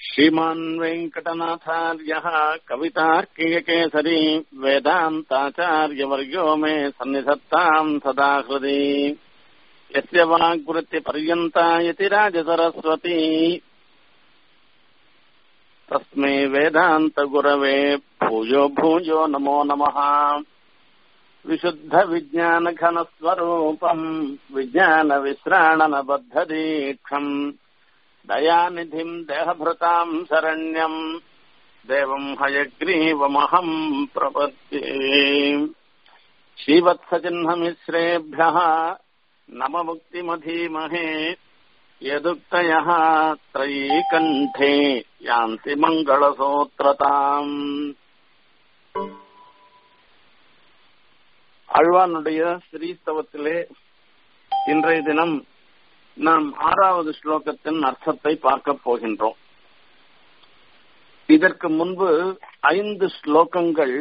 श्रीमान् वेङ्कटनाथार्यः कवितार्कियकेसरी वेदान्ताचार्यवर्यो मे सन्निधत्ताम् सदा हृदि यस्य वाग्वृत्तिपर्यन्ता यतिराजसरस्वती तस्मै वेदान्तगुरवे भूयो भूयो नमो नमः विशुद्धविज्ञानघनस्वरूपम् विज्ञानविश्राणनबद्धदीक्षम् दयानिधिम् देहभृताम् शरण्यम् देवम् हयग्रीवमहम् प्रपद्ये श्रीवत्सचिह्नमिश्रेभ्यः नममुक्तिमधीमहे यदुक्तयः त्रयीकण्ठे यान्ति மங்களசூத்திரதாம் ஆழ்வானுடைய ஸ்ரீஸ்தவத்திலே இன்றைய தினம் நாம் ஆறாவது ஸ்லோகத்தின் அர்த்தத்தை பார்க்க போகின்றோம் இதற்கு முன்பு ஐந்து ஸ்லோகங்கள்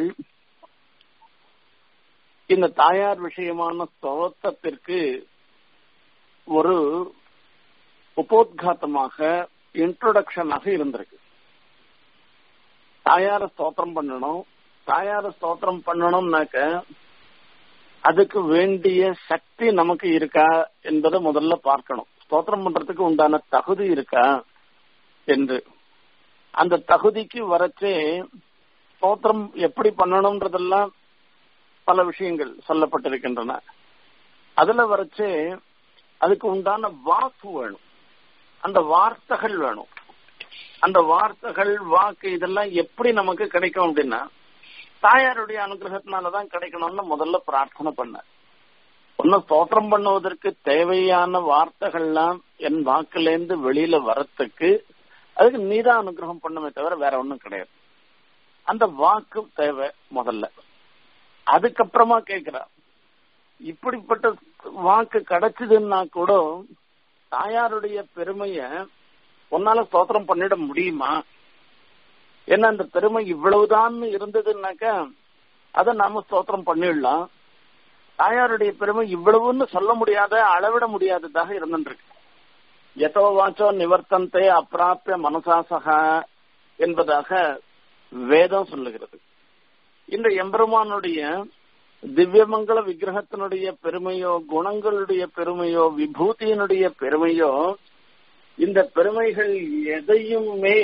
இந்த தாயார் விஷயமான ஸ்தோத்திரத்திற்கு ஒரு உபோத்காத்தமாக இன்ட்ரோடக்ஷனாக இருந்திருக்கு தாயார ஸ்தோத்திரம் பண்ணணும் தாயார ஸ்தோத்திரம் பண்ணணும்னாக்க அதுக்கு வேண்டிய சக்தி நமக்கு இருக்கா என்பதை முதல்ல பார்க்கணும் ஸ்தோத்திரம் பண்றதுக்கு உண்டான தகுதி இருக்கா என்று அந்த தகுதிக்கு வரச்சே ஸ்தோத்திரம் எப்படி பண்ணணும்ன்றதெல்லாம் பல விஷயங்கள் சொல்லப்பட்டிருக்கின்றன அதுல வரச்சே அதுக்கு உண்டான வாக்கு வேணும் அந்த வார்த்தைகள் வேணும் அந்த வார்த்தைகள் வாக்கு இதெல்லாம் எப்படி நமக்கு கிடைக்கும் அப்படின்னா தாயாருடைய அனுகிரகத்தினாலதான் கிடைக்கணும்னு முதல்ல பிரார்த்தனை பண்ண ஒன்னும் ஸ்தோத்திரம் பண்ணுவதற்கு தேவையான வார்த்தைகள்லாம் என் வாக்குலேருந்து வெளியில வரத்துக்கு அதுக்கு நீதான் அனுகிரகம் பண்ணுமே தவிர வேற ஒண்ணும் கிடையாது அந்த வாக்கு தேவை முதல்ல அதுக்கப்புறமா கேக்குறா இப்படிப்பட்ட வாக்கு கிடைச்சதுன்னா கூட தாயாருடைய பெருமைய உன்னால ஸ்தோத்திரம் பண்ணிட முடியுமா ஏன்னா அந்த பெருமை இவ்வளவுதான் இருந்ததுன்னாக்க அதை நாம ஸ்தோத்திரம் பண்ணிடலாம் தாயாருடைய பெருமை இவ்வளவுன்னு சொல்ல முடியாத அளவிட முடியாததாக இருந்துருக்கு எதோ வாச்சோ நிவர்த்தந்தே அப்பிராப்பிய மனசாசகா என்பதாக வேதம் சொல்லுகிறது இந்த எம்பெருமானுடைய திவ்யமங்கள விக்கிரகத்தினுடைய பெருமையோ குணங்களுடைய பெருமையோ விபூதியினுடைய பெருமையோ இந்த பெருமைகள் எதையுமே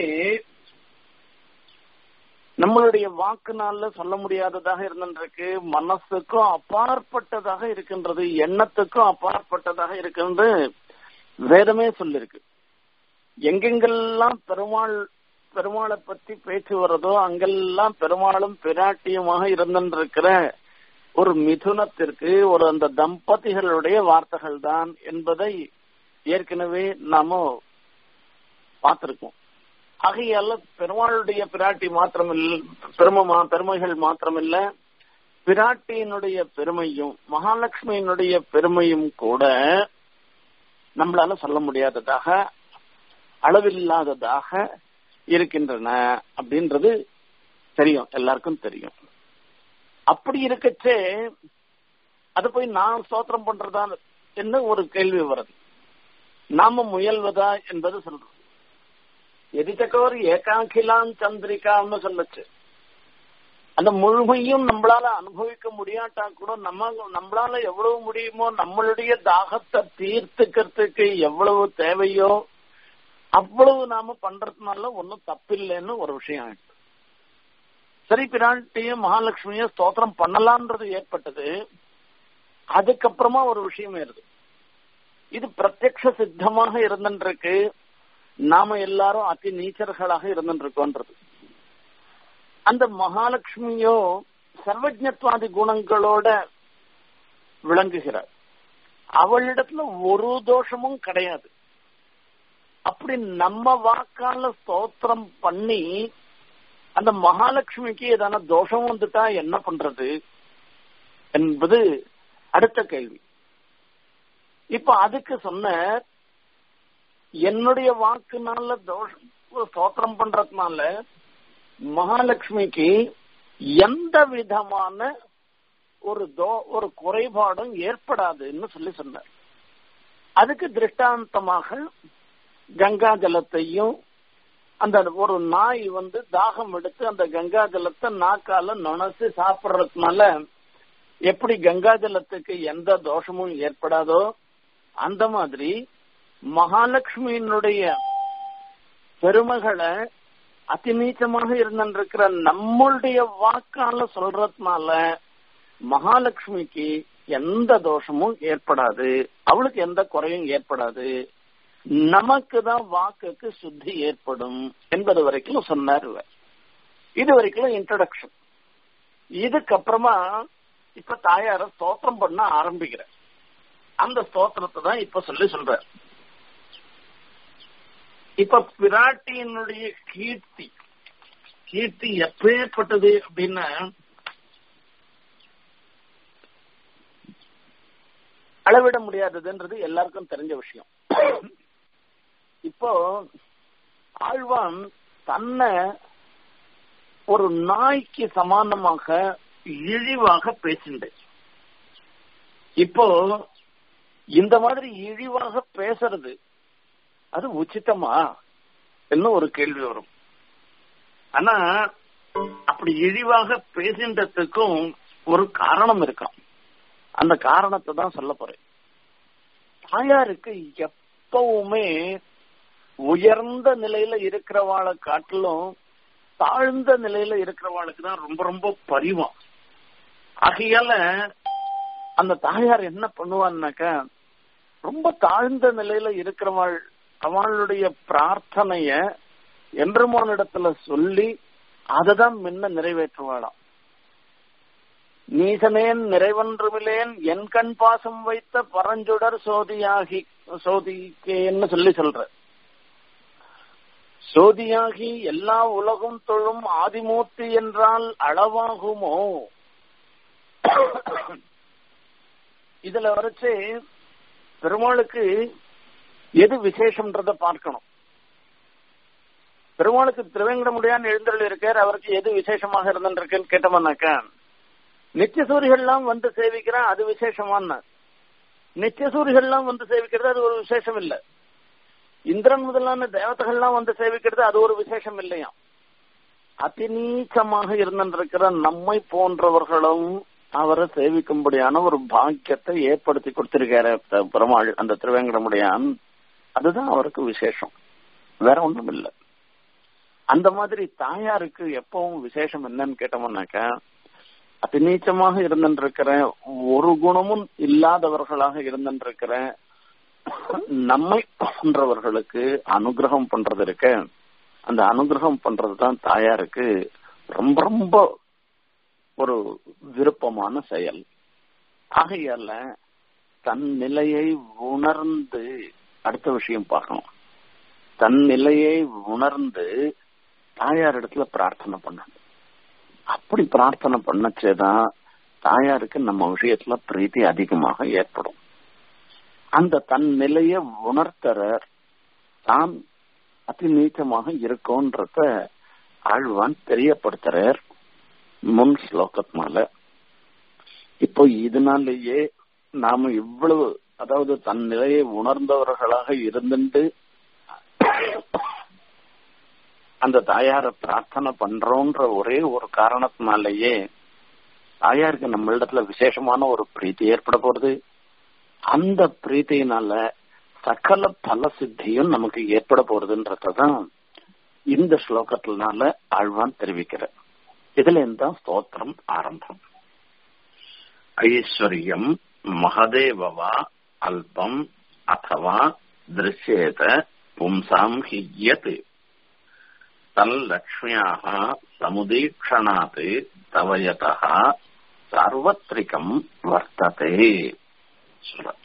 நம்மளுடைய வாக்குனால சொல்ல முடியாததாக இருந்திருக்கு மனசுக்கும் அப்பாற்பட்டதாக இருக்கின்றது எண்ணத்துக்கும் அப்பாற்பட்டதாக இருக்கின்றது வேதமே சொல்லிருக்கு எங்கெங்கெல்லாம் பெருமாள் பெருமாளை பத்தி பேச்சு வர்றதோ அங்கெல்லாம் பெருமாளும் பிராட்டியுமாக இருந்திருக்கிற ஒரு மிதுனத்திற்கு ஒரு அந்த தம்பதிகளுடைய வார்த்தைகள் தான் என்பதை ஏற்கனவே நாம பார்த்திருக்கோம் ஆகையால பெருமாளுடைய பிராட்டி மாத்திரமில்ல பெருமமா பெருமைகள் மாத்திரமில்ல பிராட்டியினுடைய பெருமையும் மகாலட்சுமியினுடைய பெருமையும் கூட நம்மளால சொல்ல முடியாததாக அளவில்லாததாக இருக்கின்றன அப்படின்றது தெரியும் எல்லாருக்கும் தெரியும் அப்படி இருக்கச்சே அது போய் நான் ஸ்தோத்திரம் பண்றதா என்ன ஒரு கேள்வி வருது நாம முயல்வதா என்பது சொல்றோம் எதிர்த்தக்கோர் ஏகாங்கிலாம் சந்திரிகான்னு சொல்லச்சு அந்த முழுமையும் நம்மளால அனுபவிக்க முடியாட்டா கூட நம்ம நம்மளால எவ்வளவு முடியுமோ நம்மளுடைய தாகத்தை தீர்த்துக்கிறதுக்கு எவ்வளவு தேவையோ அவ்வளவு நாம பண்றதுனால ஒன்னும் தப்பில்லைன்னு ஒரு விஷயம் ஆயிடுச்சு சரி பிராட்டியும் மகாலட்சுமியும் ஸ்தோத்திரம் பண்ணலான்றது ஏற்பட்டது அதுக்கப்புறமா ஒரு விஷயம் ஏறுது இது பிரத்யக்ஷ சித்தமாக இருந்துருக்கு நாம எல்லாரும் அதி நீச்சர்களாக இருந்துருக்கோன்றது அந்த மகாலட்சுமியோ சர்வஜத்வாதி குணங்களோட விளங்குகிறார் அவளிடத்துல ஒரு தோஷமும் கிடையாது அப்படி நம்ம வாக்கால ஸ்தோத்திரம் பண்ணி அந்த மகாலட்சுமிக்கு ஏதான தோஷம் வந்துட்டா என்ன பண்றது என்பது அடுத்த கேள்வி இப்ப அதுக்கு சொன்ன என்னுடைய வாக்குனால தோஷம் ஸ்தோத்திரம் பண்றதுனால மகாலட்சுமிக்கு எந்த விதமான ஒரு தோ ஒரு குறைபாடும் ஏற்படாதுன்னு சொல்லி சொன்னார் அதுக்கு திருஷ்டாந்தமாக கங்கா ஜலத்தையும் அந்த ஒரு நாய் வந்து தாகம் எடுத்து அந்த கங்கா ஜலத்தை நாக்கால நுணச்சு சாப்பிடுறதுனால எப்படி கங்கா ஜலத்துக்கு எந்த தோஷமும் ஏற்படாதோ அந்த மாதிரி மகாலட்சுமியினுடைய பெருமைகளை அதிநீச்சமாக இருந்திருக்கிற நம்மளுடைய வாக்கால சொல்றதுனால மகாலட்சுமிக்கு எந்த தோஷமும் ஏற்படாது அவளுக்கு எந்த குறையும் ஏற்படாது நமக்கு தான் வாக்குக்கு சுத்தி ஏற்படும் என்பது வரைக்கும் சொன்னார் இவர் இது வரைக்கும் இன்ட்ரடக்ஷன் இதுக்கப்புறமா இப்ப தாயார ஸ்தோத்திரம் பண்ண ஆரம்பிக்கிற அந்த ஸ்தோத்திரத்தை தான் இப்ப சொல்லி சொல்ற இப்ப பிராட்டியினுடைய கீர்த்தி கீர்த்தி எப்பேற்பட்டது அப்படின்னா அளவிட முடியாததுன்றது எல்லாருக்கும் தெரிஞ்ச விஷயம் இப்போ ஆழ்வான் தன்னை ஒரு நாய்க்கு சமானமாக இழிவாக பேசிண்டு இப்போ இந்த மாதிரி இழிவாக பேசுறது அது உச்சிதமா என்ன ஒரு கேள்வி வரும் ஆனா அப்படி இழிவாக பேசின்றதுக்கும் ஒரு காரணம் இருக்கான் அந்த காரணத்தை தான் சொல்ல போறேன் தாயாருக்கு எப்பவுமே உயர்ந்த நிலையில இருக்கிறவாளை காட்டிலும் தாழ்ந்த நிலையில இருக்கிறவாளுக்கு தான் ரொம்ப ரொம்ப பரிவம் ஆகையால அந்த தாயார் என்ன பண்ணுவான்னாக்கா ரொம்ப தாழ்ந்த நிலையில இருக்கிறவாள் அவளுடைய பிரார்த்தனைய எம்பெருமானிடத்துல சொல்லி அதை தான் முன்ன நிறைவேற்றுவாளாம் நீசனேன் நிறைவன்றுமிலேன் என் கண் பாசம் வைத்த பரஞ்சுடர் சோதியாகி சோதிக்கேன்னு சொல்லி சொல்ற சோதியாகி எல்லா உலகும் தொழும் ஆதிமூர்த்தி என்றால் அளவாகுமோ இதுல வரைச்சு பெருமாளுக்கு எது விசேஷம்ன்றத பார்க்கணும் பெருமாளுக்கு திருவேங்கடமுடியான் எழுந்தருள் இருக்கார் அவருக்கு எது விசேஷமாக இருந்துருக்குன்னு கேட்டோம்னாக்கா நித்தியசூரிகள்லாம் வந்து சேவிக்கிறா அது விசேஷமான நித்தியசூரிகள்லாம் வந்து சேவிக்கிறது அது ஒரு விசேஷம் இல்ல இந்திரன் முதலான தேவதைகள்லாம் வந்து சேவிக்கிறது அது ஒரு விசேஷம் இல்லையா அதிநீச்சமாக இருந்திருக்கிற நம்மை போன்றவர்களும் அவரை சேவிக்கும்படியான ஒரு பாக்கியத்தை ஏற்படுத்தி கொடுத்திருக்காரு பெருமாள் அந்த திருவேங்கடமுடியான் அதுதான் அவருக்கு விசேஷம் வேற ஒன்றும் இல்லை அந்த மாதிரி தாயாருக்கு எப்பவும் விசேஷம் என்னன்னு கேட்டோம்னாக்கா அதிநீச்சமாக இருந்திருக்கிற ஒரு குணமும் இல்லாதவர்களாக இருந்திருக்கிற நம்மை போன்றவர்களுக்கு அனுகிரகம் பண்றது இருக்க அந்த அனுகிரகம் பண்றதுதான் தாயாருக்கு ரொம்ப ரொம்ப ஒரு விருப்பமான செயல் ஆகையால தன் நிலையை உணர்ந்து அடுத்த விஷயம் பார்க்கணும் தன் நிலையை உணர்ந்து தாயார் இடத்துல பிரார்த்தனை பண்ணணும் அப்படி பிரார்த்தனை பண்ணச்சேதான் தாயாருக்கு நம்ம விஷயத்துல பிரீத்தி அதிகமாக ஏற்படும் அந்த தன் நிலைய உணர்த்தற தான் அதி நீச்சமாக இருக்கோன்றத ஆழ்வான் தெரியப்படுத்துறார் முன் ஸ்லோகத்தினால இப்போ இதனாலேயே நாம இவ்வளவு அதாவது தன் நிலையை உணர்ந்தவர்களாக இருந்துட்டு அந்த தாயார பிரார்த்தனை பண்றோன்ற ஒரே ஒரு காரணத்தினாலேயே தாயாருக்கு நம்ம இடத்துல விசேஷமான ஒரு பிரீத்தி ஏற்பட போறது அந்த பிரீத்தியினால சகல பல சித்தியும் நமக்கு ஏற்பட போறதுன்றதான் இந்த ஸ்லோகத்தினால ஆழ்வான் தெரிவிக்கிற இதுல இருந்தா ஸ்தோத்திரம் ஆரம்பம் ஐஸ்வர்யம் மகதேவவா அல்பம் அத்தவா திருஷ்யேத பும்சாம் ஹியத் தல்லக்ஷ்மியாக சமுதீக்ஷணாத் தவயதா சார்வத்ரிகம் வர்த்ததே சொல்றது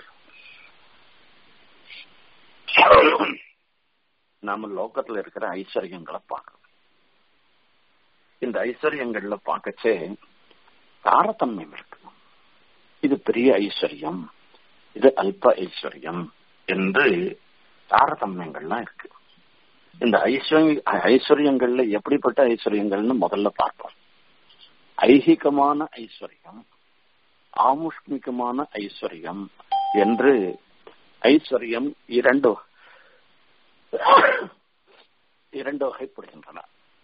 நாம லோகத்துல இருக்கிற ஐஸ்வர்யங்களை பார்க்கணும் இந்த ஐஸ்வர்யங்கள்ல பார்க்கச்சே தாரதமியம் இருக்கு இது பெரிய ஐஸ்வர்யம் இது அல்ப ஐஸ்வர்யம் என்று தாரதமியங்கள்லாம் இருக்கு இந்த ஐஸ்வர்ய ஐஸ்வர்யங்கள்ல எப்படிப்பட்ட ஐஸ்வர்யங்கள்னு முதல்ல பார்ப்போம் ஐகிகமான ஐஸ்வர்யம் ஆமுஷ்மிகமான ஐஸ்வர்யம் என்று ஐஸ்வர்யம் இரண்டு இரண்டு வகைப்படுகின்றன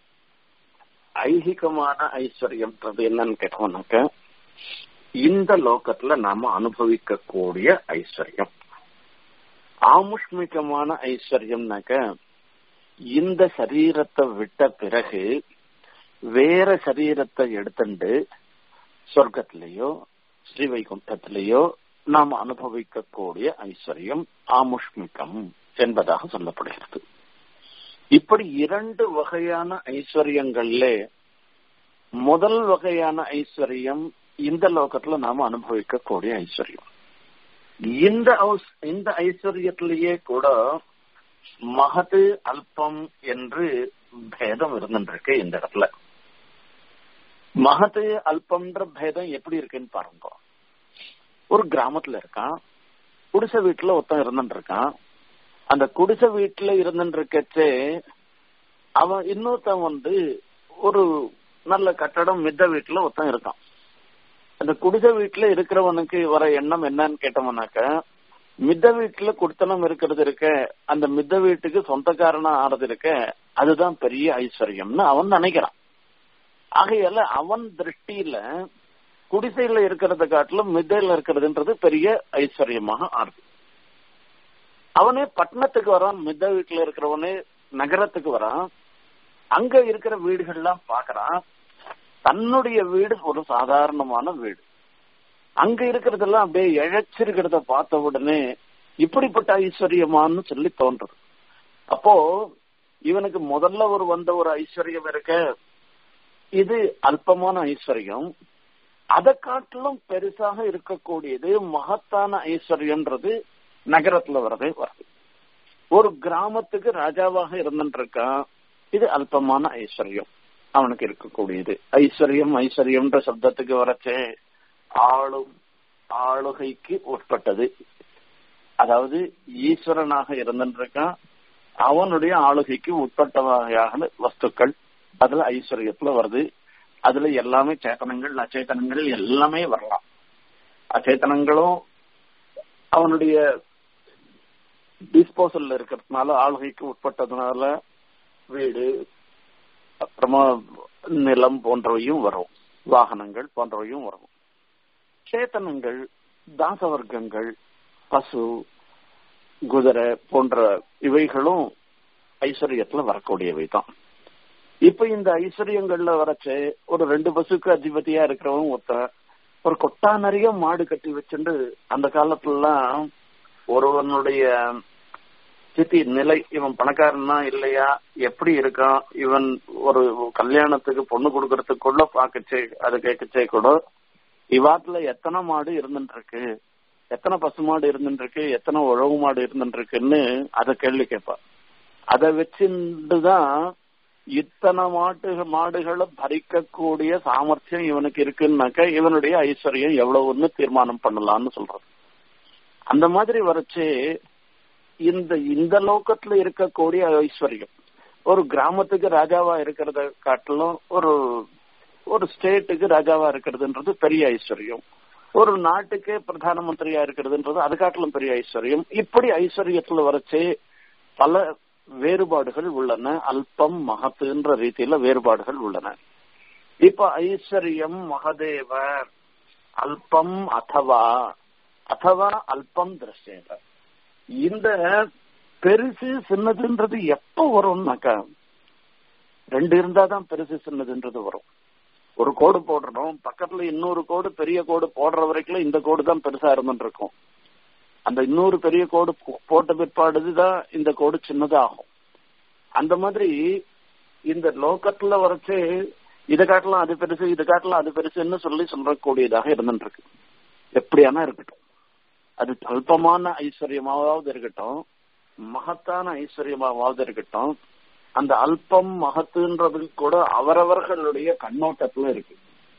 ஐகிகமான ஐஸ்வர்யம்ன்றது என்னன்னு கேட்டோம்னாக்க இந்த லோகத்துல நாம அனுபவிக்கக்கூடிய ஐஸ்வர்யம் ஆமுஷ்மிகமான ஐஸ்வர்யம்னாக்க இந்த சரீரத்தை விட்ட பிறகு வேற சரீரத்தை எடுத்துண்டு சொர்க்கத்திலேயோ ஸ்ரீவைகுண்டத்திலேயோ நாம் அனுபவிக்கக்கூடிய ஐஸ்வர்யம் ஆமுஷ்மிகம் என்பதாக சொல்லப்படுகிறது இப்படி இரண்டு வகையான ஐஸ்வர்யங்கள்ல முதல் வகையான ஐஸ்வர்யம் இந்த லோகத்துல நாம அனுபவிக்கக்கூடிய ஐஸ்வர்யம் இந்த இந்த ஐஸ்வர்யத்திலேயே கூட மகது அல்பம் என்று பேதம் இருந்துருக்கு இந்த இடத்துல மகது அல்பம்ன்ற பேதம் எப்படி இருக்குன்னு பாருங்க ஒரு கிராமத்துல இருக்கான் குடிசை வீட்டுல ஒருத்தன் இருந்துட்டு இருக்கான் அந்த குடிசை வீட்டுல இருந்துட்டு இருக்கச்சே அவன் இன்னொருத்தன் வந்து ஒரு நல்ல கட்டடம் மித்த வீட்டுல ஒருத்தன் இருக்கான் அந்த குடிசை வீட்டுல இருக்கிறவனுக்கு வர எண்ணம் என்னன்னு கேட்டோம்னாக்க மித்த வீட்டுல குடுத்தனம் இருக்கிறது இருக்க அந்த மித்த வீட்டுக்கு சொந்தக்காரனா ஆறது இருக்க அதுதான் பெரிய ஐஸ்வர்யம்னு அவன் நினைக்கிறான் ஆகையால அவன் திருஷ்டியில குடிசையில இருக்கிறத காட்டிலும் மித்தையில இருக்கிறதுன்றது பெரிய ஐஸ்வர்யமாக ஆறுது அவனே பட்டணத்துக்கு வரான் மித்த வீட்டுல இருக்கிறவனே நகரத்துக்கு வரான் அங்க இருக்கிற வீடுகள்லாம் பாக்குறான் தன்னுடைய வீடு ஒரு சாதாரணமான வீடு அங்க இருக்கிறதெல்லாம் அப்படியே இழைச்சிருக்கிறத பார்த்த உடனே இப்படிப்பட்ட ஐஸ்வர்யமான்னு சொல்லி தோன்றது அப்போ இவனுக்கு முதல்ல ஒரு வந்த ஒரு ஐஸ்வர்யம் இருக்க இது அல்பமான ஐஸ்வர்யம் அதை காட்டிலும் பெருசாக இருக்கக்கூடியது மகத்தான ஐஸ்வர்யன்றது நகரத்துல வரதே வருது ஒரு கிராமத்துக்கு ராஜாவாக இருந்துருக்கான் இது அல்பமான ஐஸ்வர்யம் அவனுக்கு இருக்கக்கூடியது ஐஸ்வர்யம் ஐஸ்வர்யம்ன்ற சப்தத்துக்கு வரச்சே ஆளும் ஆளுகைக்கு உட்பட்டது அதாவது ஈஸ்வரனாக இருந்துருக்கான் அவனுடைய ஆளுகைக்கு உட்பட்ட வகையான வஸ்துக்கள் அதுல ஐஸ்வர்யத்துல வருது அதுல எல்லாமே சேத்தனங்கள் அச்சேதனங்கள் எல்லாமே வரலாம் அச்சேதனங்களும் அவனுடைய டிஸ்போசல்ல இருக்கிறதுனால ஆளுகைக்கு உட்பட்டதுனால வீடு அப்புறமா நிலம் போன்றவையும் வரும் வாகனங்கள் போன்றவையும் வரும் சேத்தனங்கள் தாசவர்க்கங்கள் பசு குதிரை போன்ற இவைகளும் ஐஸ்வர்யத்துல வரக்கூடியவை தான் இப்ப இந்த ஐஸ்வர்யங்கள்ல வரச்சு ஒரு ரெண்டு பசுக்கு அதிபதியா இருக்கிறவன் ஒருத்தன் ஒரு கொட்டா நிறைய மாடு கட்டி வச்சுட்டு அந்த காலத்துலலாம் ஒருவனுடைய ஸ்திதி நிலை இவன் பணக்காரனா இல்லையா எப்படி இருக்கான் இவன் ஒரு கல்யாணத்துக்கு பொண்ணு கொடுக்கறதுக்குள்ள பாக்கச்சே அது கேட்கச்சே கூட இவாத்துல எத்தனை மாடு இருந்துட்டு இருக்கு எத்தனை பசு மாடு இருந்துட்டு இருக்கு எத்தனை உழவு மாடு இருந்துட்டு இருக்குன்னு அத கேள்வி கேட்பா அதை வச்சுதான் இத்தனை மாட்டு மாடுகளை பறிக்கக்கூடிய சாமர்த்தியம் இவனுக்கு இருக்குன்னாக்க இவனுடைய ஐஸ்வர்யம் எவ்வளவுன்னு தீர்மானம் பண்ணலாம்னு சொல்றது அந்த மாதிரி வரைச்சு இந்த இந்த லோக்கத்துல இருக்கக்கூடிய ஐஸ்வர்யம் ஒரு கிராமத்துக்கு ராஜாவா இருக்கிறத காட்டிலும் ஒரு ஒரு ஸ்டேட்டுக்கு ராஜாவா இருக்கிறதுன்றது பெரிய ஐஸ்வர்யம் ஒரு நாட்டுக்கு பிரதான மந்திரியா இருக்கிறதுன்றது அது காட்டிலும் பெரிய ஐஸ்வர்யம் இப்படி ஐஸ்வர்யத்துல வரைச்சு பல வேறுபாடுகள் உள்ளன அல்பம் மகத்துன்ற ரீதியில வேறுபாடுகள் உள்ளன இப்ப ஐஸ்வர்யம் மகதேவ அல்பம் அதவா அதவா அல்பம் திருஷ்டேத இந்த பெருசு சின்னதுன்றது எப்ப வரும்னாக்கா ரெண்டு இருந்தாதான் பெருசு சின்னதுன்றது வரும் ஒரு கோடு போடுறோம் பக்கத்துல இன்னொரு கோடு பெரிய கோடு போடுற வரைக்கும் இந்த கோடு தான் பெருசா இருந்துட்டு இருக்கும் அந்த இன்னொரு பெரிய கோடு போட்ட பிற்பாடுதான் இந்த கோடு சின்னதாகும் அந்த மாதிரி இந்த லோக்கத்துல வரைச்சு இதை காட்டலாம் அது பெருசு இது காட்டலாம் அது பெருசுன்னு சொல்லி சொல்லக்கூடியதாக இருந்துட்டு இருக்கு எப்படியானா இருக்கட்டும் அது அல்பமான ஐஸ்வர்யமாவது இருக்கட்டும் மகத்தான ஐஸ்வர்யமாவது இருக்கட்டும் அந்த அல்பம் மகத்துன்றது கூட அவரவர்களுடைய கண்ணோட்டத்துல இருக்கு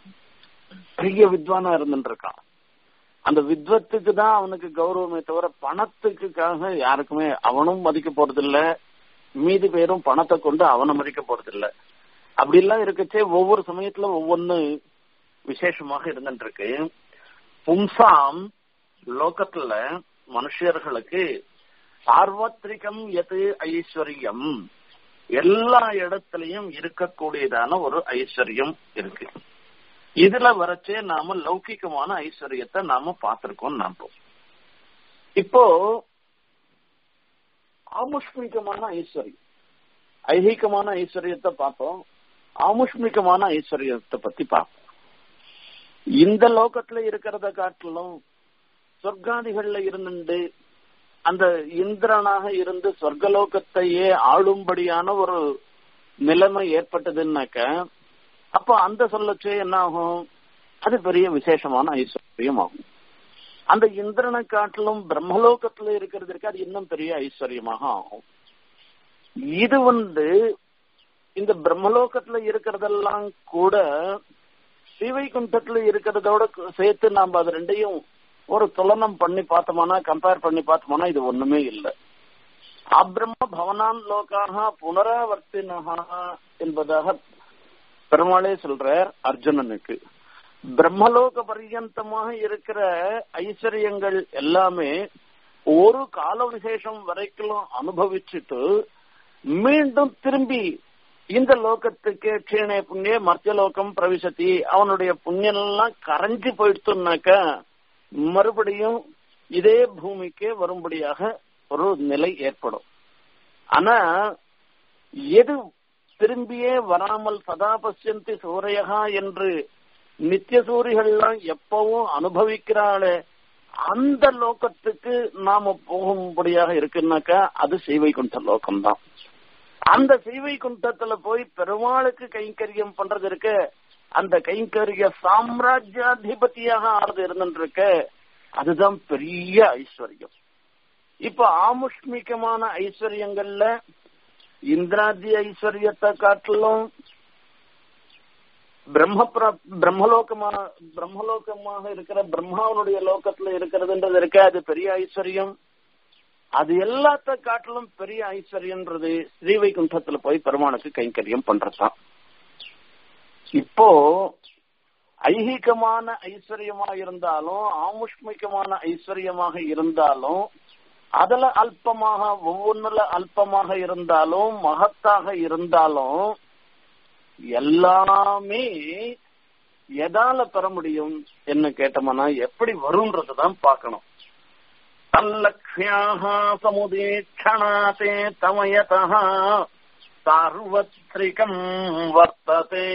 பெரிய வித்வானா இருந்துட்டு இருக்கான் அந்த வித்வத்துக்கு தான் அவனுக்கு கௌரவமே தவிர பணத்துக்காக யாருக்குமே அவனும் மதிக்க போறதில்ல மீதி பேரும் பணத்தை கொண்டு அவனை மதிக்க போறதில்ல அப்படி எல்லாம் இருக்கச்சே ஒவ்வொரு சமயத்துல ஒவ்வொன்னு விசேஷமாக இருந்துட்டு இருக்கு பும்சாம் லோகத்துல மனுஷர்களுக்கு சார்வத்ரிகம் எது ஐஸ்வர்யம் எல்லா இடத்துலயும் இருக்கக்கூடியதான ஒரு ஐஸ்வர்யம் இருக்கு இதுல வரைச்சே நாம லௌகிகமான ஐஸ்வர்யத்தை நாம பார்த்திருக்கோம் நாம இப்போ ஆமுஷ்மிகமான ஐஸ்வர்யம் ஐதீகமான ஐஸ்வர்யத்தை பார்த்தோம் ஆமுஷ்மிகமான ஐஸ்வர்யத்தை பத்தி பார்ப்போம் இந்த லோகத்துல இருக்கிறத காட்டிலும் சொர்க்காதிகள்ல இருந்துட்டு அந்த இந்திரனாக இருந்து சொர்க்கலோகத்தையே ஆளும்படியான ஒரு நிலைமை ஏற்பட்டதுன்னாக்க அப்ப அந்த சொல்லச்சே என்ன ஆகும் அது பெரிய விசேஷமான ஐஸ்வர்யம் ஆகும் அந்த இந்திரனை காட்டிலும் பிரம்மலோகத்துல இருக்கிறது இருக்கு அது இன்னும் பெரிய ஐஸ்வர்யமாக ஆகும் இது வந்து இந்த பிரம்மலோகத்துல இருக்கிறதெல்லாம் கூட ஸ்ரீவைகுண்டத்துல இருக்கிறதோட சேர்த்து நாம அது ரெண்டையும் ஒரு துலனம் பண்ணி பார்த்தோம்னா கம்பேர் பண்ணி பார்த்தோம்னா இது ஒண்ணுமே இல்லை அப்ரம்ம பவனான் லோகாக புனராவர்த்தினஹா என்பதாக பெருமாளே சொல்றார் அர்ஜுனனுக்கு பிரம்மலோக பர்யந்தமாக இருக்கிற ஐஸ்வர்யங்கள் எல்லாமே ஒரு கால விசேஷம் வரைக்கும் அனுபவிச்சுட்டு மீண்டும் திரும்பி இந்த லோகத்துக்கு கீழே புண்ணிய மர்த்தியலோகம் பிரவிசத்தி அவனுடைய புண்ணியம் எல்லாம் கரைஞ்சு போயிடுத்துனாக்க மறுபடியும் இதே பூமிக்கே வரும்படியாக ஒரு நிலை ஏற்படும் ஆனா எது திரும்பியே வராமல் சதா பசியந்தி சூரையகா என்று நித்திய சூரிகள்லாம் எப்பவும் அனுபவிக்கிறாளே அந்த லோகத்துக்கு நாம போகும்படியாக இருக்குன்னாக்கா அது சீவைகுண்ட லோகம்தான் அந்த சீவைகுண்டத்துல போய் பெருமாளுக்கு கைங்கரியம் பண்றது இருக்கு அந்த கைங்கரிய சாம்ராஜ்யாதிபதியாக ஆறுது இருந்துருக்க அதுதான் பெரிய ஐஸ்வர்யம் இப்ப ஆமுஷ்மிகமான ஐஸ்வர்யங்கள்ல இந்திராதி ஐஸ்வர்யத்தை காட்டிலும் பிரம்ம பிரம்மலோகமா பிரம்மலோகமாக இருக்கிற பிரம்மாவனுடைய லோகத்துல இருக்கிறதுன்றது இருக்க அது பெரிய ஐஸ்வர்யம் அது எல்லாத்த காட்டிலும் பெரிய ஐஸ்வர்யன்றது ஸ்ரீவைகுண்டத்துல போய் பெருமானுக்கு கைங்கரியம் பண்றதுதான் இப்போ ஐகிகமான ஐஸ்வர்யமா இருந்தாலும் ஆமுஷ்மிகமான ஐஸ்வர்யமாக இருந்தாலும் அதுல அல்பமாக ஒவ்வொன்றுல அல்பமாக இருந்தாலும் மகத்தாக இருந்தாலும் எல்லாமே எதால பெற முடியும் என்ன கேட்டோம்னா எப்படி வரும்ன்றதுதான் பார்க்கணும் தல்லக்ஷ்யாக சமுதீட்சணாதே தமயதா சார்வத்ரிகம் வர்த்ததே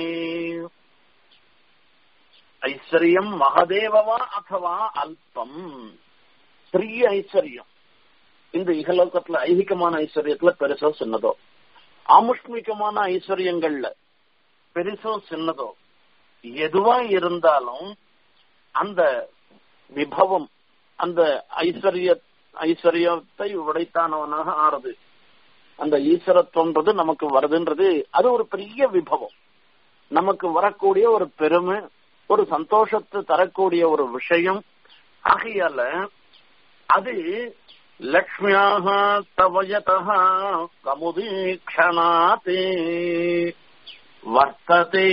ஐஸ்வர்யம் மகதேவவா அथवा அல்பம் பெரிய ஐஸ்வர்யம் இந்த இகலோகத்துல ஐகிகமான ஐஸ்வர்யத்துல பெருசோ சின்னதோ ஆமுஷ்மிகமான ஐஸ்வர்யங்கள்ல பெருசோ சின்னதோ எதுவா இருந்தாலும் அந்த விபவம் அந்த ஐஸ்வர்ய ஐஸ்வர்யத்தை உடைத்தானவனாக ஆறுது அந்த ஈஸ்வரத்துவன்றது நமக்கு வருதுன்றது அது ஒரு பெரிய விபவம் நமக்கு வரக்கூடிய ஒரு பெருமை ஒரு சந்தோஷத்தை தரக்கூடிய ஒரு விஷயம் ஆகையால அது லக்ஷ்மியாக தவயதா கமுதீக்ஷணாத்தே வர்த்ததே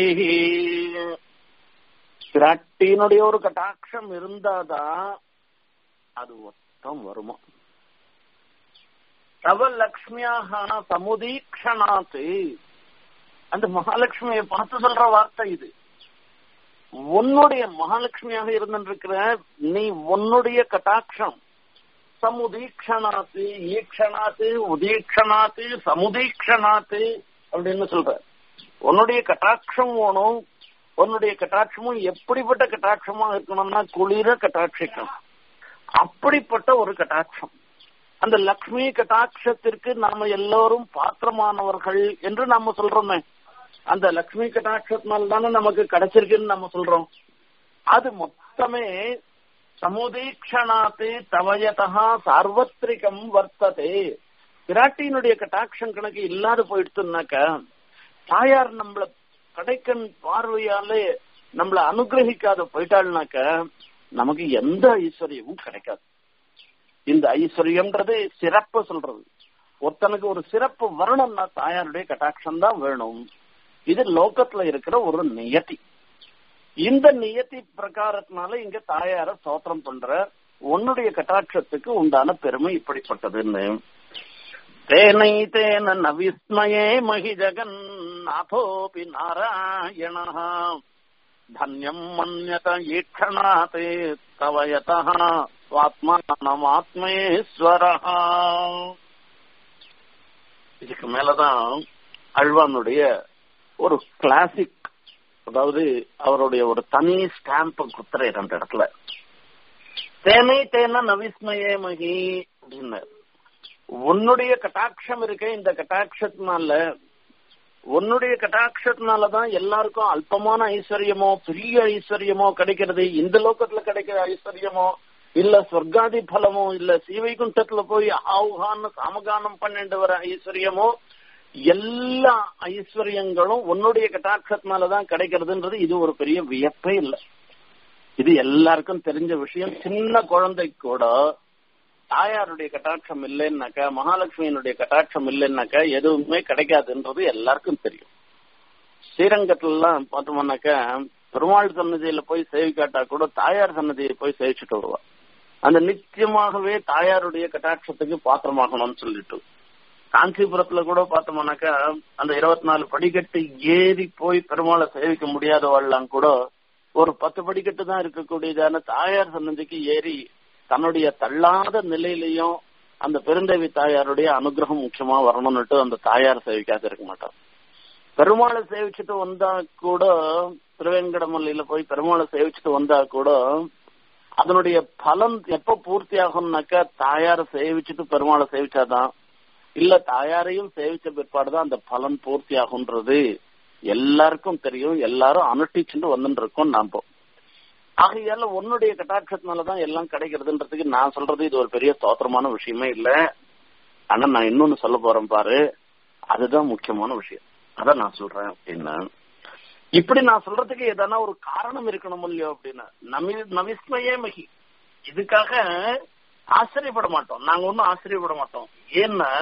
பிராட்டியினுடைய ஒரு கட்டாட்சம் இருந்தாதான் அது மொத்தம் வருமா தவ லக்ஷ்மியாக சமுதீக்ஷணாத்து அந்த மகாலட்சுமியை பார்த்து சொல்ற வார்த்தை இது உன்னுடைய மகாலட்சுமியாக இருந்திருக்கிற நீ உன்னுடைய கட்டாட்சம் சமுதீக்ஷணாத்து ஈக்ஷணாத்து உதீக்ஷணாத்து சமுதீக்ஷணாத்து அப்படின்னு சொல்ற உன்னுடைய கட்டாட்சம் வேணும் உன்னுடைய கட்டாட்சமும் எப்படிப்பட்ட கட்டாட்சமா இருக்கணும்னா குளிர கட்டாட்சிக்கணும் அப்படிப்பட்ட ஒரு கட்டாட்சம் அந்த லக்ஷ்மி கட்டாட்சத்திற்கு நாம எல்லோரும் பாத்திரமானவர்கள் என்று நாம சொல்றோமே அந்த லக்ஷ்மி கட்டாட்சத்தினால தானே நமக்கு கிடைச்சிருக்குன்னு நம்ம சொல்றோம் அது மொத்தமே சமுதீக்ஷணாத்து தவயதா சார்வத்ரிகம் வர்த்ததே பிராட்டியினுடைய கட்டாட்சம் கணக்கு இல்லாத போயிடுத்துனாக்க தாயார் நம்மள கடைக்கண் பார்வையாலே நம்மள அனுகிரகிக்காத போயிட்டாள்னாக்க நமக்கு எந்த ஐஸ்வர்யமும் கிடைக்காது இந்த ஐஸ்வர்யம்ன்றது சிறப்பு சொல்றது ஒருத்தனுக்கு ஒரு சிறப்பு வரணும்னா தாயாருடைய கட்டாட்சம் தான் வேணும் இது லோகத்துல இருக்கிற ஒரு நியத்தி இந்த நியத்தி பிரகாரத்தினால இங்க தாயார ஸ்தோத்திரம் பண்ற உன்னுடைய கட்டாட்சத்துக்கு உண்டான பெருமை இப்படிப்பட்டதுன்னு तेनैतेन न विस्मये महि जगन्नाथोऽपि नारायणः धन्यम् मन्यत ईक्षणात् तव यतः स्वात्मानमात्मेश्वरः இதுக்கு மேலதான் அழ்வானுடைய ஒரு கிளாசிக் அதாவது அவருடைய ஒரு தனி ஸ்டாம்ப் குத்துற ரெண்டு இடத்துல தேனை தேன நவிஸ்மயே மகி அப்படின்னாரு உன்னுடைய கட்டாட்சம் இருக்க இந்த கட்டாட்சத்தினால உன்னுடைய கட்டாட்சத்தினாலதான் எல்லாருக்கும் அல்பமான ஐஸ்வர்யமோ பெரிய ஐஸ்வர்யமோ கிடைக்கிறது இந்த லோகத்துல கிடைக்கிற ஐஸ்வர்யமோ இல்ல சொர்க்காதி பலமோ இல்ல சீவைகுண்டத்துல போய் ஆவுகான்னு சாமகானம் பண்ணிட்டு வர ஐஸ்வர்யமோ எல்லா ஐஸ்வர்யங்களும் உன்னுடைய கட்டாட்சத்தினாலதான் கிடைக்கிறதுன்றது இது ஒரு பெரிய வியப்பே இல்லை இது எல்லாருக்கும் தெரிஞ்ச விஷயம் சின்ன குழந்தை கூட தாயாருடைய கட்டாட்சம் இல்லைன்னாக்கா மகாலட்சுமியினுடைய கட்டாட்சம் இல்லைன்னாக்கா எதுவுமே கிடைக்காதுன்றது எல்லாருக்கும் தெரியும் ஸ்ரீரங்கத்துல எல்லாம் பார்த்தோம்னாக்கா பெருமாள் சன்னதியில போய் சேவிக்காட்டா கூட தாயார் சன்னதியை போய் சேவிச்சுட்டு வருவா அந்த நிச்சயமாகவே தாயாருடைய கட்டாட்சத்துக்கு பாத்திரமாகணும்னு சொல்லிட்டு காஞ்சிபுரத்துல கூட பார்த்தோம்னாக்கா அந்த இருபத்தி நாலு படிக்கட்டு ஏறி போய் பெருமாளை சேவிக்க முடியாதவாள்லாம் கூட ஒரு பத்து படிக்கட்டு தான் இருக்கக்கூடியதான தாயார் சன்னதிக்கு ஏறி தன்னுடைய தள்ளாத நிலையிலையும் அந்த பெருந்தேவி தாயாருடைய அனுகிரகம் முக்கியமா வரணும்னுட்டு அந்த தாயார் சேவிக்காத இருக்க மாட்டான் பெருமாளை சேவிச்சுட்டு வந்தா கூட திருவேங்கடமல்லியில போய் பெருமாளை சேவிச்சுட்டு வந்தா கூட அதனுடைய பலன் எப்ப பூர்த்தி ஆகும்னாக்கா தாயாரை சேவிச்சுட்டு பெருமாளை சேவிச்சாதான் இல்ல தாயாரையும் சேவிச்ச பிற்பாடுதான் அந்த பலன் பூர்த்தி ஆகுன்றது எல்லாருக்கும் தெரியும் எல்லாரும் அனுஷ்டிச்சுட்டு வந்துட்டு இருக்கோம் நாம ஆகையால உன்னுடைய கட்டாட்சத்தினாலதான் எல்லாம் கிடைக்கிறதுன்றதுக்கு நான் சொல்றது இது ஒரு பெரிய ஸ்தோத்திரமான விஷயமே இல்ல ஆனா நான் இன்னொன்னு சொல்ல போறேன் பாரு அதுதான் முக்கியமான விஷயம் அதான் நான் சொல்றேன் அப்படின்னா இப்படி நான் சொல்றதுக்கு எதனா ஒரு காரணம் இருக்கணும் இல்லையோ அப்படின்னு நமி நவிஸ்மயே மகி இதுக்காக ஆச்சரியப்பட மாட்டோம் நாங்க ஒன்னும் ஆச்சரியப்பட மாட்டோம் ஏன்னா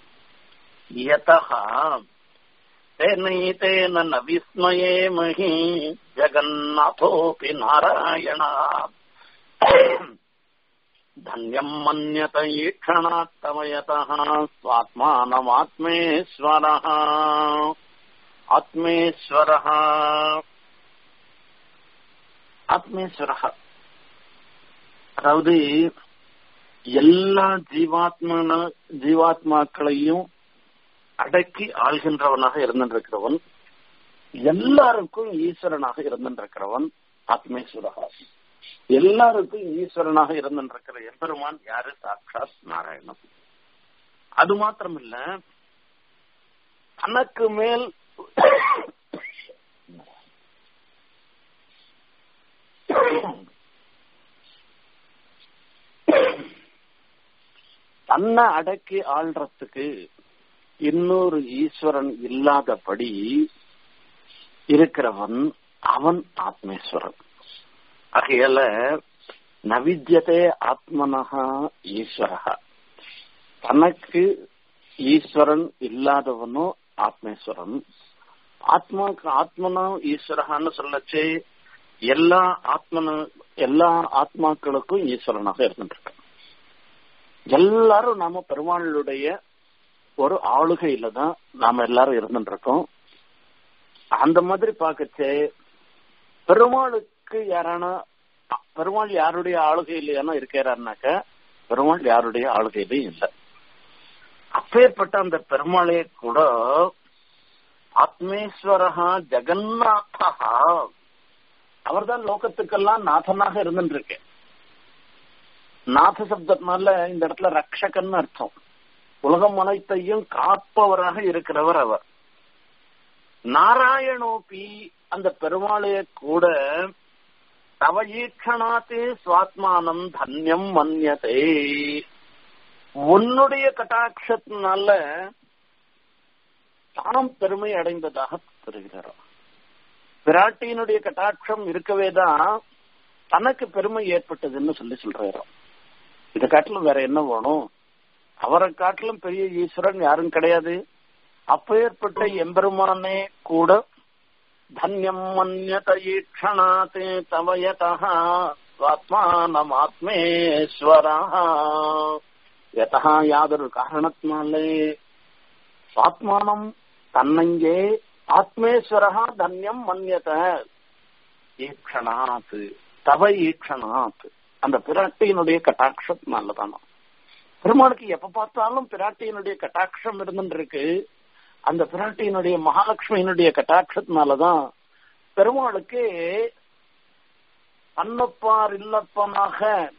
யதா तेनैतेन न विस्मये महि जगन्नाथोऽपि नारायण धन्यम् मन्यत ईक्षणात्तमयतः स्वात्मानमात्मेश्वरः आत्मेश्वरः ஆத்மேஸ்வரா அதாவது எல்லா ஜீவாத்மான ஜீவாத்மாக்களையும் அடக்கி ஆள்கின்றவனாக இருந்திருக்கிறவன் எல்லாருக்கும் ஈஸ்வரனாக இருந்திருக்கிறவன் ஆத்மேஸ்வரகா எல்லாருக்கும் ஈஸ்வரனாக இருந்திருக்கிற எம்பெருமான் யாரு சாட்சாத் நாராயணன் அது மாத்திரம் இல்ல தனக்கு மேல் தன்னை அடக்கி ஆள்றதுக்கு இன்னொரு ஈஸ்வரன் இல்லாதபடி இருக்கிறவன் அவன் ஆத்மேஸ்வரன் ஆகையால நவித்யதே ஆத்மனஹா ஈஸ்வரஹா தனக்கு ஈஸ்வரன் இல்லாதவனோ ஆத்மேஸ்வரன் ஆத்மா ஆத்மனா ஈஸ்வரஹான்னு சொல்லச்சே எல்லா ஆத்மன எல்லா ஆத்மாக்களுக்கும் ஈஸ்வரனாக இருந்துட்டு எல்லாரும் நாம பெருமாளுடைய ஒரு ஆளுகையில தான் நாம எல்லாரும் இருந்துட்டு இருக்கோம் அந்த மாதிரி பாக்கச்சே பெருமாளுக்கு யாரான பெருமாள் யாருடைய ஆளுகையில இருக்கிறாருனாக்க பெருமாள் யாருடைய ஆளுகையிலும் இல்லை அப்பேற்பட்ட அந்த பெருமாளே கூட ஆத்மேஸ்வரஹா ஜெகநாதா அவர்தான் லோகத்துக்கெல்லாம் நாதனாக இருந்துட்டு இருக்கேன் நாத சப்தத்தினால இந்த இடத்துல ரக்ஷகன்னு அர்த்தம் உலகம் அனைத்தையும் காப்பவராக இருக்கிறவர் அவர் நாராயணோபி அந்த பெருமாளைய கூட தவ ஈக்ஷணாத்தே சுவாத்மானம் தன்யம் மன்யதே உன்னுடைய கட்டாட்சத்தினால தாம் பெருமை அடைந்ததாக பெறுகிறார் பிராட்டியினுடைய கட்டாட்சம் இருக்கவே தான் தனக்கு பெருமை ஏற்பட்டதுன்னு சொல்லி சொல்றாராம் இதை காட்டிலும் வேற என்ன வேணும் அவரை காட்டிலும் பெரிய ஈஸ்வரன் யாரும் கிடையாது அப்பேற்பட்ட எம்பெருமானே கூட தன்யம் மன்யத ஈக்ஷணாத் தவயதா ஆத்மானமாத்மேஸ்வரா யதா யாதொரு காரணத்தினாலே ஆத்மானம் தன்னையே ஆத்மேஸ்வரா தன்யம் மன்யத ஈக்ஷணாத் தவ ஈக்ஷணாத் அந்த பிராட்டியினுடைய கட்டாட்சத்தினாலதானா பெருமாளுக்கு எப்ப பார்த்தாலும் பிராட்டியினுடைய கட்டாட்சம் இருந்துருக்கு அந்த பிராட்டியினுடைய மகாலட்சுமியினுடைய கட்டாட்சத்தினாலதான் பெருமாளுக்கு அன்னப்பார் இல்லப்பனாக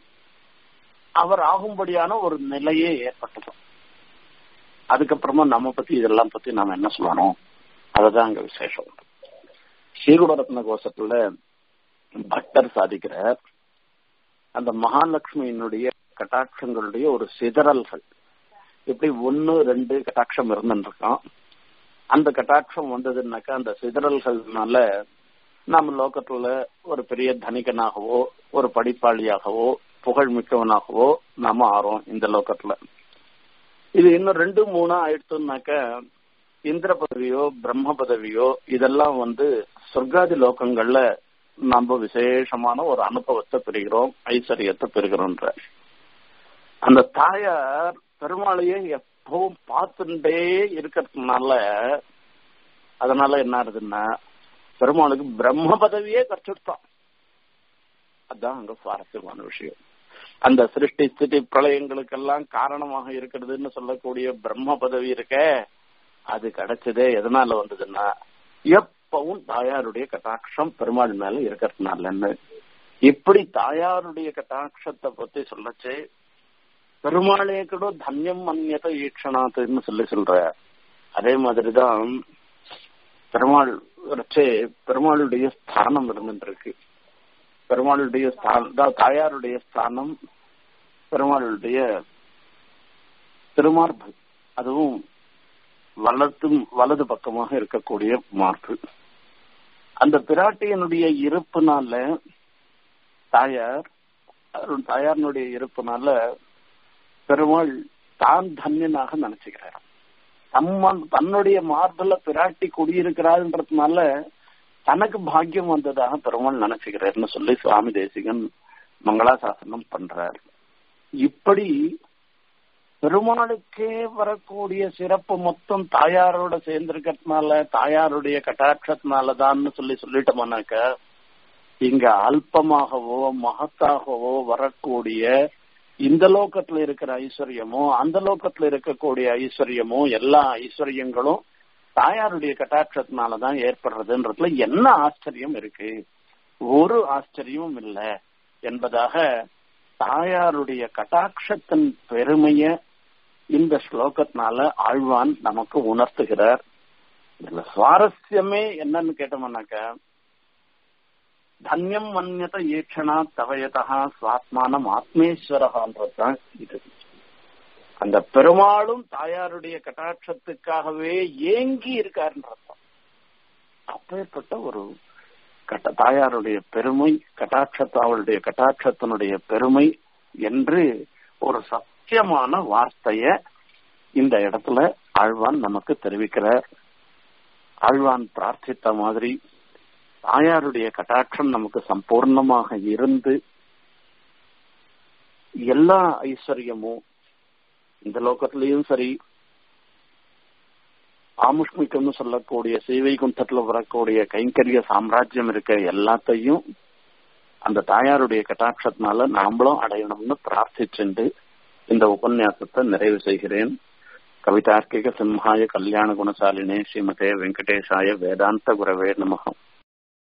அவர் ஆகும்படியான ஒரு நிலையே ஏற்பட்டது அதுக்கப்புறமா நம்ம பத்தி இதெல்லாம் பத்தி நாம என்ன சொல்லணும் அதுதான் அங்க விசேஷம் ஸ்ரீகுடரத்ன கோஷத்துல பட்டர் சாதிக்கிறார் அந்த மகாலட்சுமியினுடைய கட்டாட்சங்களுடைய ஒரு சிதறல்கள் இப்படி ஒன்னு ரெண்டு கட்டாட்சம் இருந்துருக்கான் அந்த கட்டாட்சம் வந்ததுன்னாக்கா அந்த சிதறல்கள்னால நம்ம லோகத்துல ஒரு பெரிய தனிகனாகவோ ஒரு படிப்பாளியாகவோ புகழ் மிக்கவனாகவோ நாம ஆறோம் இந்த லோகத்துல இது இன்னும் ரெண்டு மூணா ஆயிடுச்சுனாக்க இந்திர பதவியோ பிரம்ம பதவியோ இதெல்லாம் வந்து சொர்க்காதி லோகங்கள்ல நம்ம விசேஷமான ஒரு அனுபவத்தை பெறுகிறோம் ஐஸ்வர்யத்தை பெறுகிறோன்ற அந்த தாயார் பெருமாளையே எப்பவும் பார்த்துட்டே இருக்கிறதுனால அதனால என்ன ஆகுதுன்னா பெருமாளுக்கு பிரம்ம பதவியே கற்றுட்டான் அதான் அங்க சுவாரஸ்யமான விஷயம் அந்த சிருஷ்டி ஸ்திதி பிரளயங்களுக்கெல்லாம் காரணமாக இருக்கிறதுன்னு சொல்லக்கூடிய பிரம்ம பதவி இருக்க அது கிடைச்சதே எதனால வந்ததுன்னா எப்பவும் தாயாருடைய கட்டாட்சம் பெருமாள் மேல இருக்கிறதுனாலன்னு இப்படி தாயாருடைய கட்டாட்சத்தை பத்தி சொல்லச்சு பெருமாளே கூட தன்யம் மன்யத ஈக்ஷணாத்துன்னு சொல்லி சொல்ற அதே மாதிரிதான் பெருமாள் வச்சே பெருமாளுடைய ஸ்தானம் இருந்துருக்கு பெருமாளுடைய ஸ்தானம் தாயாருடைய ஸ்தானம் பெருமாளுடைய திருமார்பு அதுவும் வலது வலது பக்கமாக இருக்கக்கூடிய மார்பு அந்த பிராட்டியனுடைய இருப்புனால தாயார் தாயாரினுடைய இருப்புனால பெருமாள் தான் தன்யனாக நினைச்சுக்கிறார் தம்மன் தன்னுடைய மார்புல பிராட்டி குடியிருக்கிறாருன்றதுனால தனக்கு பாக்கியம் வந்ததாக பெருமாள் நினைச்சுக்கிறார்னு சொல்லி சுவாமி தேசிகன் மங்களாசாசனம் பண்றார் இப்படி பெருமாளுக்கே வரக்கூடிய சிறப்பு மொத்தம் தாயாரோட சேர்ந்திருக்கிறதுனால தாயாருடைய கட்டாட்சத்தினாலதான்னு சொல்லி சொல்லிட்டோம்னாக்க இங்க அல்பமாகவோ மகத்தாகவோ வரக்கூடிய இந்த லோகத்துல இருக்கிற ஐஸ்வர்யமோ அந்த லோகத்துல இருக்கக்கூடிய ஐஸ்வர்யமோ எல்லா ஐஸ்வர்யங்களும் தாயாருடைய கட்டாட்சத்தினாலதான் ஏற்படுறதுன்றதுல என்ன ஆச்சரியம் இருக்கு ஒரு ஆச்சரியமும் இல்லை என்பதாக தாயாருடைய கட்டாட்சத்தின் பெருமைய இந்த ஸ்லோகத்தினால ஆழ்வான் நமக்கு உணர்த்துகிறார் இதுல சுவாரஸ்யமே என்னன்னு கேட்டோம்னாக்க தன்யம் மன்யத ஈட்சணா தவயதா சுவாத்மானம் ஆத்மேஸ்வரகான்றதுதான் இது அந்த பெருமாளும் தாயாருடைய கட்டாட்சத்துக்காகவே ஏங்கி இருக்காருன்றதுதான் அப்பேற்பட்ட ஒரு கட்ட தாயாருடைய பெருமை கட்டாட்சத்து அவளுடைய கட்டாட்சத்தினுடைய பெருமை என்று ஒரு சத்தியமான வார்த்தைய இந்த இடத்துல ஆழ்வான் நமக்கு தெரிவிக்கிறார் ஆழ்வான் பிரார்த்தித்த மாதிரி தாயாருடைய கட்டாட்சம் நமக்கு சம்பூர்ணமாக இருந்து எல்லா ஐஸ்வர்யமும் இந்த லோகத்திலையும் சரி ஆமுஷ்மிக்கம்னு சொல்லக்கூடிய சேவை குண்டத்துல வரக்கூடிய கைங்கரிய சாம்ராஜ்யம் இருக்க எல்லாத்தையும் அந்த தாயாருடைய கட்டாட்சத்தினால நாமளும் அடையணும்னு பிரார்த்திச்சுண்டு இந்த உபன்யாசத்தை நிறைவு செய்கிறேன் கவிதார்க்கிக சிம்ஹாய கல்யாண குணசாலினே ஸ்ரீமதே வெங்கடேஷாய வேதாந்த குரவே நமகம்